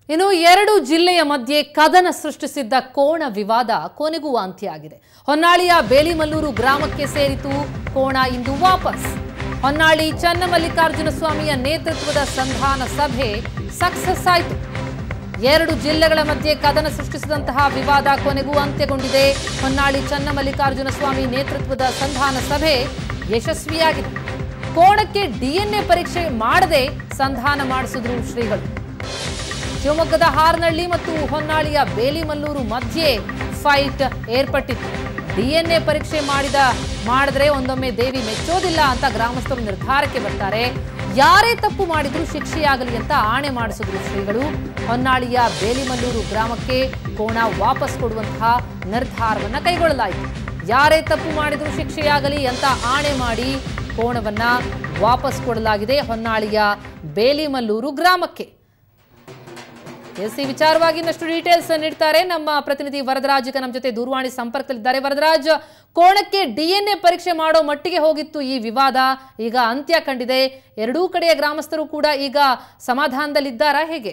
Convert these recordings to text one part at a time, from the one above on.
ಇನ್ನು ಎರಡು ಜಿಲ್ಲೆಯ ಮಧ್ಯೆ ಕದನ ಸೃಷ್ಟಿಸಿದ್ದ ಕೋಣ ವಿವಾದ ಕೊನೆಗೂ ಅಂತ್ಯ ಆಗಿದೆ ಹೊನ್ನಾಳಿಯ ಬೇಲಿಮಲ್ಲೂರು ಗ್ರಾಮಕ್ಕೆ ಸೇರಿತು ಕೋಣ ಇಂದು ವಾಪಸ್ ಹೊನ್ನಾಳಿ ಚನ್ನಮಲ್ಲಿಕಾರ್ಜುನ ಸ್ವಾಮಿಯ ನೇತೃತ್ವದ ಸಂಧಾನ ಸಭೆ ಸಕ್ಸಸ್ ಆಯಿತು ಎರಡು ಜಿಲ್ಲೆಗಳ ಮಧ್ಯೆ ಕದನ ಸೃಷ್ಟಿಸಿದಂತಹ ವಿವಾದ ಕೊನೆಗೂ ಅಂತ್ಯಗೊಂಡಿದೆ ಹೊನ್ನಾಳಿ ಚನ್ನಮಲ್ಲಿಕಾರ್ಜುನ ಸ್ವಾಮಿ ನೇತೃತ್ವದ ಸಂಧಾನ ಸಭೆ ಯಶಸ್ವಿಯಾಗಿದೆ ಕೋಣಕ್ಕೆ ಡಿಎನ್ಎ ಪರೀಕ್ಷೆ ಮಾಡದೆ ಸಂಧಾನ ಮಾಡಿಸಿದ್ರು ಶ್ರೀಗಳು ಶಿವಮೊಗ್ಗದ ಹಾರನಹಳ್ಳಿ ಮತ್ತು ಹೊನ್ನಾಳಿಯ ಬೇಲಿಮಲ್ಲೂರು ಮಧ್ಯೆ ಫೈಟ್ ಏರ್ಪಟ್ಟಿತ್ತು ಡಿಎನ್ಎ ಪರೀಕ್ಷೆ ಮಾಡಿದ ಮಾಡಿದ್ರೆ ಒಂದೊಮ್ಮೆ ದೇವಿ ಮೆಚ್ಚೋದಿಲ್ಲ ಅಂತ ಗ್ರಾಮಸ್ಥರು ನಿರ್ಧಾರಕ್ಕೆ ಬರ್ತಾರೆ ಯಾರೇ ತಪ್ಪು ಮಾಡಿದ್ರೂ ಶಿಕ್ಷೆಯಾಗಲಿ ಅಂತ ಆಣೆ ಮಾಡಿಸಿದ್ರು ಶ್ರೀಗಳು ಹೊನ್ನಾಳಿಯ ಬೇಲಿಮಲ್ಲೂರು ಗ್ರಾಮಕ್ಕೆ ಕೋಣ ವಾಪಸ್ ಕೊಡುವಂತಹ ನಿರ್ಧಾರವನ್ನ ಕೈಗೊಳ್ಳಲಾಯಿತು ಯಾರೇ ತಪ್ಪು ಮಾಡಿದ್ರೂ ಶಿಕ್ಷೆಯಾಗಲಿ ಅಂತ ಆಣೆ ಮಾಡಿ ಕೋಣವನ್ನ ವಾಪಸ್ ಕೊಡಲಾಗಿದೆ ಹೊನ್ನಾಳಿಯ ಬೇಲಿಮಲ್ಲೂರು ಗ್ರಾಮಕ್ಕೆ ಎಸ್ ಈ ವಿಚಾರವಾಗಿ ಇನ್ನಷ್ಟು ಡೀಟೇಲ್ಸ್ ನೀಡ್ತಾರೆ ನಮ್ಮ ಪ್ರತಿನಿಧಿ ವರದರಾಜ್ ಈಗ ನಮ್ಮ ಜೊತೆ ದೂರವಾಣಿ ಸಂಪರ್ಕದಲ್ಲಿದ್ದಾರೆ ವರದರಾಜ್ ಕೋಣಕ್ಕೆ ಡಿಎನ್ಎ ಪರೀಕ್ಷೆ ಮಾಡೋ ಮಟ್ಟಿಗೆ ಹೋಗಿತ್ತು ಈ ವಿವಾದ ಈಗ ಅಂತ್ಯ ಕಂಡಿದೆ ಎರಡೂ ಕಡೆಯ ಗ್ರಾಮಸ್ಥರು ಕೂಡ ಈಗ ಸಮಾಧಾನದಲ್ಲಿದ್ದಾರಾ ಹೇಗೆ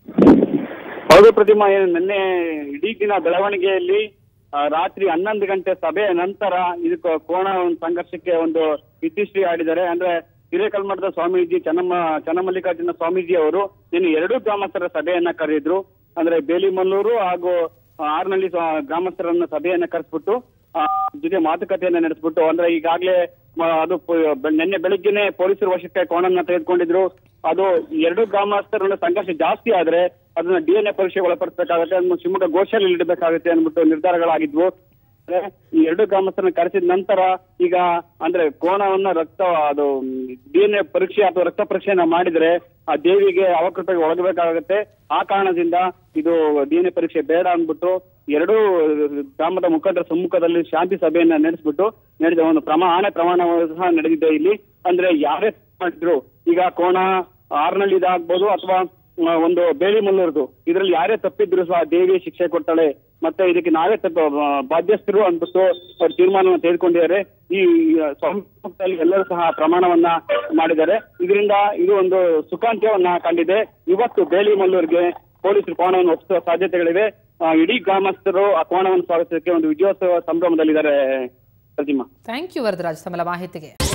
ಹೌದು ಪ್ರತಿಮಾ ಏನು ನಿನ್ನೆ ಇಡೀ ದಿನ ಬೆಳವಣಿಗೆಯಲ್ಲಿ ಆ, ರಾತ್ರಿ ಹನ್ನೊಂದು ಗಂಟೆ ಸಭೆಯ ನಂತರ ಇದಕ್ಕೆ ಕೋಣ ಒಂದು ಸಂಘರ್ಷಕ್ಕೆ ಒಂದು ಇತಿಶ್ರೀ ಆಡಿದ್ದಾರೆ ಅಂದ್ರೆ ಹಿರೇಕಲ್ಮಠದ ಸ್ವಾಮೀಜಿ ಚೆನ್ನಮ್ಮ ಚೆನ್ನಮಲ್ಲಿಕಾರ್ಜುನ ಸ್ವಾಮೀಜಿ ಅವರು ಇನ್ನು ಎರಡೂ ಗ್ರಾಮಸ್ಥರ ಸಭೆಯನ್ನ ಕರೆದಿದ್ರು ಅಂದ್ರೆ ಬೇಲಿಮಲ್ಲೂರು ಹಾಗೂ ಆರ್ನಳ್ಳಿ ಸ್ವ- ಗ್ರಾಮಸ್ಥರನ್ನ ಸಭೆಯನ್ನ ಕರೆಸ್ಬಿಟ್ಟು ಆ, ಜೊತೆ ಮಾತುಕತೆಯನ್ನ ನಡೆಸ್ಬಿಟ್ಟು ಅಂದ್ರೆ ಈಗಾಗಲೇ ಅದು ಪ- ಬೆ- ನಿನ್ನೆ ಬೆಳಿಗ್ಗೆನೆ ಪೊಲೀಸರು ವಶಕ್ಕೆ ಕೋಣನ್ನ ತೆಗೆದುಕೊಂಡಿದ್ರು ಅದು ಎರಡು ಗ್ರಾಮಸ್ಥರ ಸಂಘರ್ಷ ಜಾಸ್ತಿ ಆದ್ರೆ ಅದನ್ನ ಡಿಎನ್ಎ ಪರೀಕ್ಷೆ ಒಳಪಡಿಸಬೇಕಾಗುತ್ತೆ ಅದನ್ನ ಶಿವಮೊಗ್ಗ ಗೋಶಾಲೆಯಲ್ಲಿ ಇಡಬೇಕಾಗುತ್ತೆ ಅಂದ್ಬಿಟ್ಟು ನಿರ್ಧಾರಗಳಾಗಿದ್ವು ಅಂದ್ರೆ ಈ ಎರಡು ಗ್ರಾಮಸ್ಥರನ್ನ ಕರೆಸಿದ ನಂತರ ಈಗ ಅಂದ್ರೆ ಕೋಣವನ್ನ ರಕ್ತ ಅದು ಡಿಎನ್ಎ ಪರೀಕ್ಷೆ ಅಥವಾ ರಕ್ತ ಪರೀಕ್ಷೆಯನ್ನ ಮಾಡಿದ್ರೆ ಆ ದೇವಿಗೆ ಅವಕೃಪೆಗೆ ಒಳಗಬೇಕಾಗುತ್ತೆ ಆ ಕಾರಣದಿಂದ ಇದು ಡಿಎನ್ಎ ಪರೀಕ್ಷೆ ಬೇಡ ಅಂದ್ಬಿಟ್ಟು ಎರಡೂ ಗ್ರಾಮದ ಮುಖಂಡರ ಸಮ್ಮುಖದಲ್ಲಿ ಶಾಂತಿ ಸಭೆಯನ್ನ ನಡೆಸ್ಬಿಟ್ಟು ನಡೆದ ಒಂದು ಪ್ರಮಾಣ ಆಣೆ ಪ್ರಮಾಣ ಸಹ ನಡೆದಿದೆ ಇಲ್ಲಿ ಅಂದ್ರೆ ಯಾರೇ ಮಾಡಿದ್ರು ಈಗ ಕೋಣ ಆರ್ನಲ್ಲಿ ಇದಾಗ್ಬೋದು ಅಥವಾ ಆ, ಒಂದು ಬೇಲಿ ಮುಲ್ಲೂರ್ದು ಇದ್ರಲ್ಲಿ ಯಾರೇ ತಪ್ಪಿದ್ರು ಸಹ ದೇವಿ ಶಿಕ್ಷೆ ಕೊಡ್ತಾಳೆ ಮತ್ತೆ ಇದಕ್ಕೆ ನಾವೇ ತಪ್ಪ ಆ, ಬಾಧ್ಯಸ್ಥರು ಅಂದ್ಬಿಟ್ಟು ಅವ್ರು ತೀರ್ಮಾನವನ್ನು ತೆಗೆದುಕೊಂಡಿದ್ದಾರೆ ಈ ಆ, ಸ್ವಾಮಿ ಎಲ್ಲರೂ ಸಹ ಪ್ರಮಾಣವನ್ನ ಮಾಡಿದ್ದಾರೆ ಇದರಿಂದ ಇದು ಒಂದು ಸುಖಾಂತ್ಯವನ್ನ ಕಂಡಿದೆ ಇವತ್ತು ಬೇಲಿ ಮಲ್ಲೂರಿಗೆ ಪೊಲೀಸರು ಕೋಣವನ್ನು ಒಪ್ಪಿಸುವ ಸಾಧ್ಯತೆಗಳಿವೆ ಆ, ಇಡೀ ಗ್ರಾಮಸ್ಥರು ಆ ಕೋಣವನ್ನು ಸ್ವಾಗತಿಸಕ್ಕೆ ಒಂದು ವಿಜಯೋತ್ಸವ ಸಂಭ್ರಮದಲ್ಲಿದ್ದಾರೆ ಪ್ರತಿಮಾ ಥ್ಯಾಂಕ್ ಯು ವರದರಾಜ್ ತಮ್ಮ ಮಾಹಿತಿಗೆ